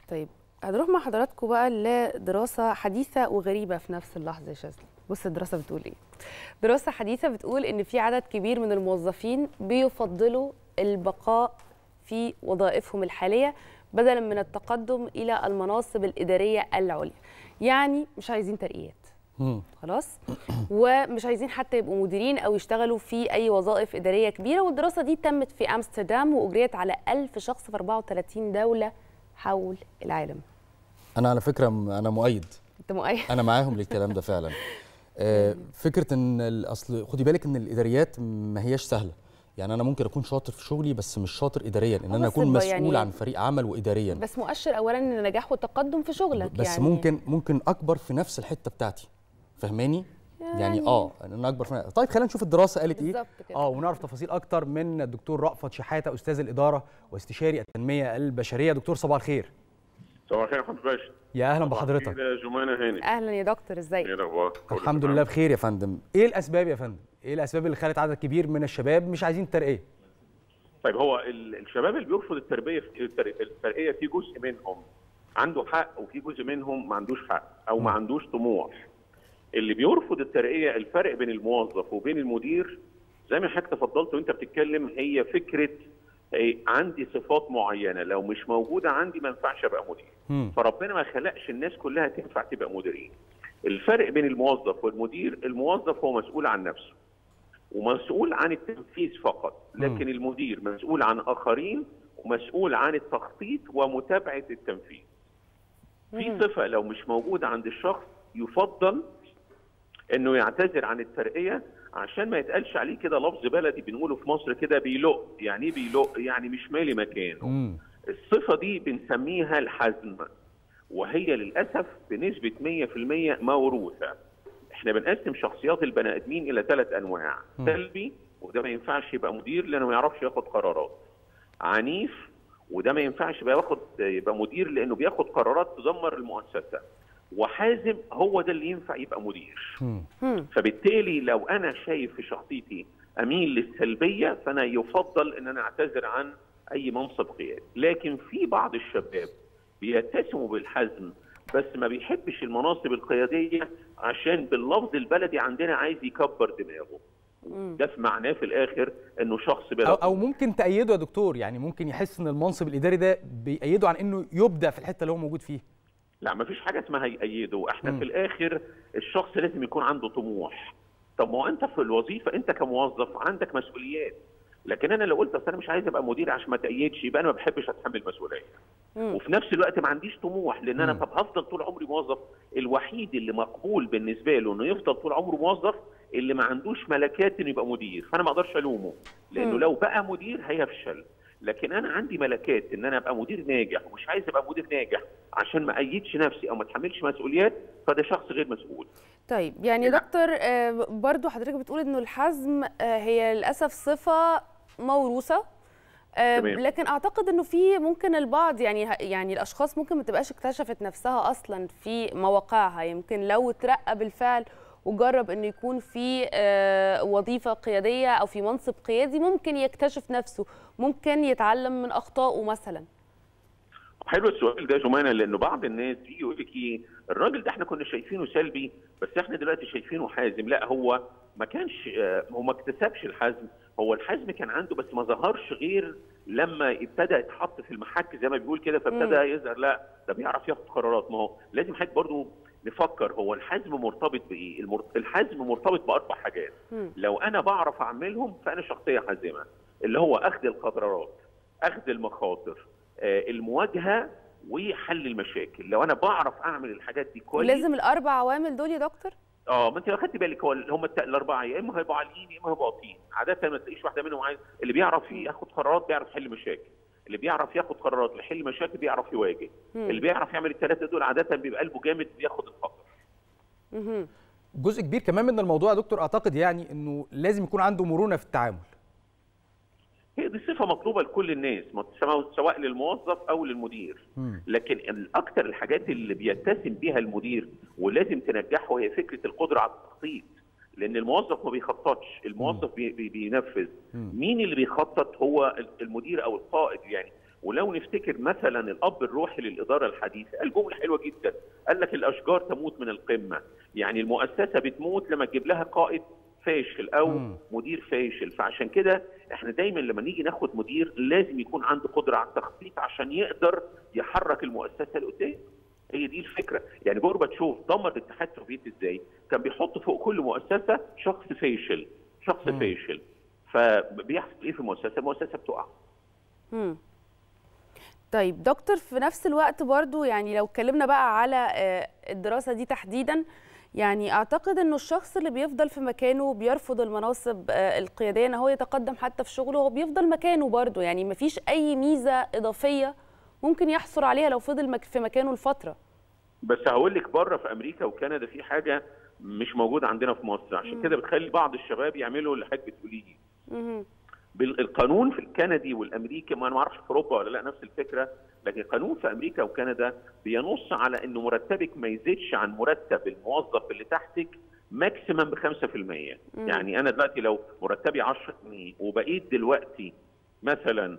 طيب هنروح مع حضراتكم بقى لدراسة حديثة وغريبة في نفس اللحظة يا شاذلي بص الدراسة بتقول ايه دراسة حديثة بتقول ان في عدد كبير من الموظفين بيفضلوا البقاء في وظائفهم الحالية بدلا من التقدم إلى المناصب الإدارية العليا يعني مش عايزين ترقيات مم. خلاص ومش عايزين حتى يبقوا مديرين او يشتغلوا في اي وظائف اداريه كبيره والدراسه دي تمت في امستردام واجريت على 1000 شخص في 34 دوله حول العالم انا على فكره م- انا مؤيد انت مؤيد انا معاهم للكلام ده فعلا آه، فكره ان الاصل خدي بالك ان الاداريات ما هياش سهله يعني انا ممكن اكون شاطر في شغلي بس مش شاطر اداريا ان آه، انا بس اكون ب- مسؤول يعني- عن فريق عمل واداريا بس مؤشر اولا ان نجاح وتقدم في شغلك بس يعني ممكن ممكن اكبر في نفس الحته بتاعتي فاهماني يعني, يعني- اه ان انا اكبر في طيب خلينا نشوف الدراسه قالت ايه بالظبط كده. اه ونعرف تفاصيل اكتر من الدكتور رأفت شحاته استاذ الاداره واستشاري التنميه البشريه دكتور صباح الخير صباح الخير يا محمد باشا يا اهلا بحضرتك كده جمانة هاني اهلا يا دكتور ازيك ايه الاخبار كله الحمد تمام؟ لله بخير يا فندم ايه الاسباب يا فندم ايه الاسباب اللي خلت عدد كبير من الشباب مش عايزين ترقيه طيب هو ال- الشباب اللي بيرفض التربيه في التر- الترقيه في جزء منهم عنده حق وفي جزء منهم ما عندوش حق او ما عندوش طموح اللي بيرفض الترقيه الفرق بين الموظف وبين المدير زي ما حضرتك تفضلت وانت بتتكلم هي فكره إيه، عندي صفات معينه لو مش موجوده عندي ما ينفعش ابقى مدير مم. فربنا ما خلقش الناس كلها تنفع تبقى مديرين الفرق بين الموظف والمدير الموظف هو مسؤول عن نفسه ومسؤول عن التنفيذ فقط لكن المدير مسؤول عن اخرين ومسؤول عن التخطيط ومتابعه التنفيذ في صفه لو مش موجوده عند الشخص يفضل انه يعتذر عن الترقيه عشان ما يتقالش عليه كده لفظ بلدي بنقوله في مصر كده بيلق يعني ايه بيلق يعني مش مالي مكانه مم. الصفة دي بنسميها الحزم وهي للأسف بنسبة 100% موروثة احنا بنقسم شخصيات البني آدمين إلى ثلاث أنواع سلبي وده ما ينفعش يبقى مدير لأنه ما يعرفش ياخد قرارات عنيف وده ما ينفعش يبقى ياخد يبقى مدير لأنه بياخد قرارات تدمر المؤسسة وحازم هو ده اللي ينفع يبقى مدير مم. فبالتالي لو انا شايف في شخصيتي اميل للسلبيه فانا يفضل ان انا اعتذر عن اي منصب قيادي لكن في بعض الشباب بيتسموا بالحزم بس ما بيحبش المناصب القياديه عشان باللفظ البلدي عندنا عايز يكبر دماغه ده في معناه في الاخر انه شخص او, بلا أو ممكن تأيده يا دكتور يعني ممكن يحس ان المنصب الاداري ده بيأيده عن انه يبدع في الحته اللي هو موجود فيه لا ما فيش حاجه اسمها يأيده احنا مم. في الاخر الشخص لازم يكون عنده طموح طب ما هو انت في الوظيفه انت كموظف عندك مسؤوليات لكن انا لو قلت اصل انا مش عايز ابقى مدير عشان ما تأيدش يبقى انا ما بحبش اتحمل مسؤوليه مم. وفي نفس الوقت ما عنديش طموح لان انا مم. طب هفضل طول عمري موظف الوحيد اللي مقبول بالنسبه له انه يفضل طول عمره موظف اللي ما عندوش ملكات انه يبقى مدير فانا ما اقدرش الومه لانه مم. لو بقى مدير هيفشل لكن انا عندي ملكات ان انا ابقى مدير ناجح ومش عايز ابقى مدير ناجح عشان ما ايدش نفسي او ما اتحملش مسؤوليات فده شخص غير مسؤول طيب يعني يا دكتور آه، برضو حضرتك بتقول انه الحزم آه، هي للاسف صفه موروثه آه، تمام. لكن اعتقد انه في ممكن البعض يعني يعني الاشخاص ممكن ما تبقاش اكتشفت نفسها اصلا في مواقعها يمكن لو اترقى بالفعل وجرب انه يكون في آه، وظيفه قياديه او في منصب قيادي ممكن يكتشف نفسه ممكن يتعلم من اخطائه مثلا حلو السؤال ده يا جمانه لانه بعض الناس بيجي يقول لك ايه الراجل ده احنا كنا شايفينه سلبي بس احنا دلوقتي شايفينه حازم لا هو ما كانش آه، هو ما اكتسبش الحزم هو الحزم كان عنده بس ما ظهرش غير لما ابتدى يتحط في المحك زي ما بيقول كده فابتدى يظهر لا ده بيعرف ياخد قرارات ما هو لازم حضرتك برضو نفكر هو الحزم مرتبط بايه؟ المر- الحزم مرتبط باربع حاجات مم. لو انا بعرف اعملهم فانا شخصيه حازمه اللي هو اخذ القرارات اخذ المخاطر آه، المواجهه وحل المشاكل لو انا بعرف اعمل الحاجات دي كويس ولازم الاربع عوامل دول يا دكتور اه ما انت لو خدت بالك هو هم الت- الاربعه يا اما هيبقوا عاليين يا اما هيبقوا واطيين عاده ما تلاقيش واحده منهم عايز اللي بيعرف ياخد قرارات بيعرف يحل مشاكل اللي بيعرف ياخد قرارات ويحل مشاكل بيعرف يواجه مم. اللي بيعرف يعمل الثلاثه دول عاده بيبقى قلبه جامد بياخد الخطر مهم. جزء كبير كمان من الموضوع يا دكتور اعتقد يعني انه لازم يكون عنده مرونه في التعامل هي دي صفه مطلوبه لكل الناس ما- سواء سواء للموظف او للمدير مم. لكن الاكثر الحاجات اللي بيتسم بيها المدير ولازم تنجحه هي فكره القدره على التخطيط لان الموظف ما بيخططش الموظف بي بي بينفذ مم. مين اللي بيخطط هو المدير او القائد يعني ولو نفتكر مثلا الاب الروحي للاداره الحديثه قال جمله حلوه جدا قال لك الاشجار تموت من القمه يعني المؤسسه بتموت لما تجيب لها قائد فاشل او مم. مدير فاشل فعشان كده احنا دايما لما نيجي ناخد مدير لازم يكون عنده قدره على التخطيط عشان يقدر يحرك المؤسسه لقدام هي دي الفكره يعني جورباتشوف دمر الاتحاد السوفيتي ازاي كان بيحط فوق كل مؤسسه شخص فاشل شخص مم. فاشل فبيحصل ايه في المؤسسه المؤسسه بتقع مم. طيب دكتور في نفس الوقت برضو يعني لو اتكلمنا بقى على آه، الدراسة دي تحديدا يعني اعتقد انه الشخص اللي بيفضل في مكانه بيرفض المناصب آه، القيادية ان هو يتقدم حتى في شغله هو بيفضل مكانه برضو يعني مفيش اي ميزة اضافية ممكن يحصل عليها لو فضل مك- في مكانه لفترة بس هقول لك بره في امريكا وكندا في حاجه مش موجوده عندنا في مصر عشان كده بتخلي بعض الشباب يعملوا اللي حضرتك بتقوليه مهم. بالقانون في الكندي والامريكي ما انا ما اعرفش في اوروبا ولا لا نفس الفكره لكن القانون في امريكا وكندا بينص على انه مرتبك ما يزيدش عن مرتب الموظف اللي تحتك ماكسيمم ب 5% يعني انا دلوقتي لو مرتبي 10 جنيه وبقيت دلوقتي مثلا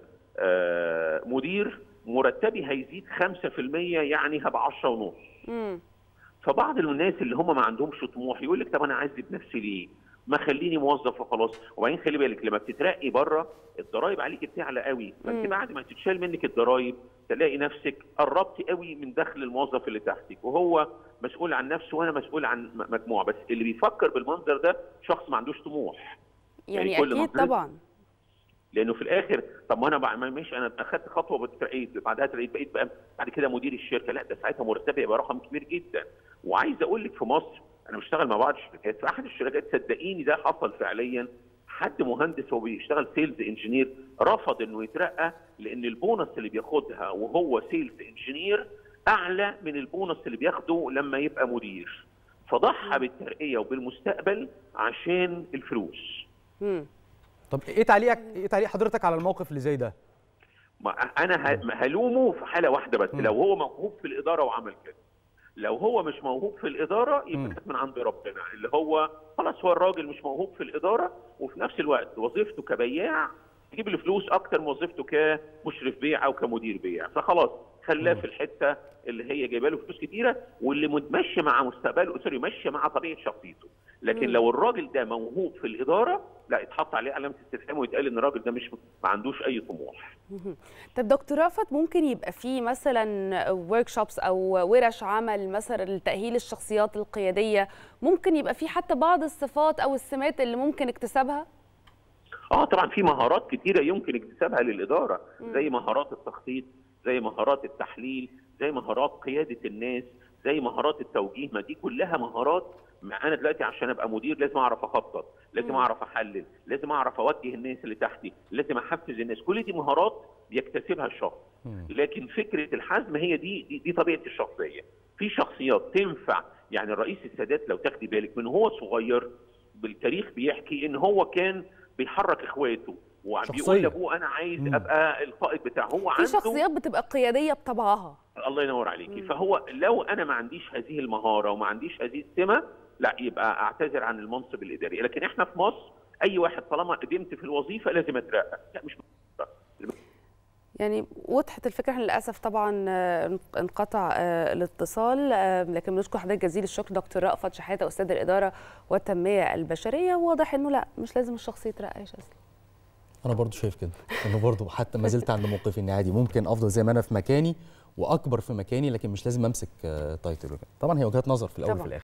آه، مدير مرتبي هيزيد 5% يعني هبقى 10 ونص مم. فبعض الناس اللي هم ما عندهمش طموح يقول لك طب انا عايز نفسي ليه؟ ما خليني موظف وخلاص وبعدين خلي بالك لما بتترقي بره الضرايب عليك بتعلى قوي فانت مم. بعد ما تتشال منك الضرايب تلاقي نفسك قربتي قوي من دخل الموظف اللي تحتك وهو مسؤول عن نفسه وانا مسؤول عن م- مجموعه بس اللي بيفكر بالمنظر ده شخص ما عندوش طموح يعني يعني كل اكيد منطقة طبعا لانه في الاخر طب ما انا بقى ما- ماشي انا اخدت خطوه واترقيت بعدها ترقيت بقيت بقى بعد كده مدير الشركه لا ده ساعتها مرتبي يبقى رقم كبير جدا وعايز اقول لك في مصر انا بشتغل مع بعض الشركات في احد الشركات صدقيني ده حصل فعليا حد مهندس هو بيشتغل سيلز انجينير رفض انه يترقى لان البونص اللي بياخدها وهو سيلز انجينير اعلى من البونص اللي بياخده لما يبقى مدير فضحى بالترقيه وبالمستقبل عشان الفلوس مم. طب ايه تعليقك ايه تعليق حضرتك على الموقف اللي زي ده ما انا ه- هلومه في حاله واحده بس مم. لو هو موهوب في الاداره وعمل كده لو هو مش موهوب في الاداره مم. يبقى كانت من عند ربنا اللي هو خلاص هو الراجل مش موهوب في الاداره وفي نفس الوقت وظيفته كبياع يجيب له فلوس اكتر من وظيفته كمشرف بيع او كمدير بيع فخلاص خلاه مم. في الحته اللي هي جايبه له فلوس كتيره واللي متمشي مع مستقبله سوري ماشيه مع طبيعه شخصيته لكن مم. لو الراجل ده موهوب في الاداره لا يتحط عليه علامه استفهام ويتقال ان الراجل ده مش ما عندوش اي طموح طب دكتور رأفت ممكن يبقى في مثلا ورك شوبس او ورش عمل مثلا لتأهيل الشخصيات القيادية ممكن يبقى في حتى بعض الصفات او السمات اللي ممكن اكتسابها اه طبعا في مهارات كتيره يمكن اكتسابها للاداره زي مهارات التخطيط زي مهارات التحليل زي مهارات قياده الناس زي مهارات التوجيه ما دي كلها مهارات ما انا دلوقتي عشان ابقى مدير لازم اعرف اخطط لازم مم. اعرف احلل لازم اعرف اوجه الناس اللي تحتي لازم احفز الناس كل دي مهارات بيكتسبها الشخص مم. لكن فكره الحزم هي دي دي, دي طبيعه الشخصيه في شخصيات تنفع يعني الرئيس السادات لو تاخدي بالك من هو صغير بالتاريخ بيحكي ان هو كان بيحرك اخواته وبيقول شخصية. لابوه انا عايز مم. ابقى القائد بتاعه هو في عنده شخصيات بتبقى قيادية بطبعها الله ينور عليكي مم. فهو لو انا ما عنديش هذه المهاره وما عنديش هذه السمه لا يبقى اعتذر عن المنصب الاداري لكن احنا في مصر اي واحد طالما قدمت في الوظيفه لازم اترقى لا مش يعني وضحت الفكرة احنا للأسف طبعا آه، انقطع آه، الاتصال آه، لكن بنشكر حضرتك جزيل الشكر دكتور رأفت شحاتة أستاذ الإدارة والتنمية البشرية واضح إنه لا مش لازم الشخص يترقى يا شاذلي انا برضو شايف كده انه برضو حتى ما زلت عند موقفي اني عادي ممكن افضل زي ما انا في مكاني واكبر في مكاني لكن مش لازم امسك آه، تايتل وكده طبعا هي وجهات نظر في الاول طبعاً. وفي الاخر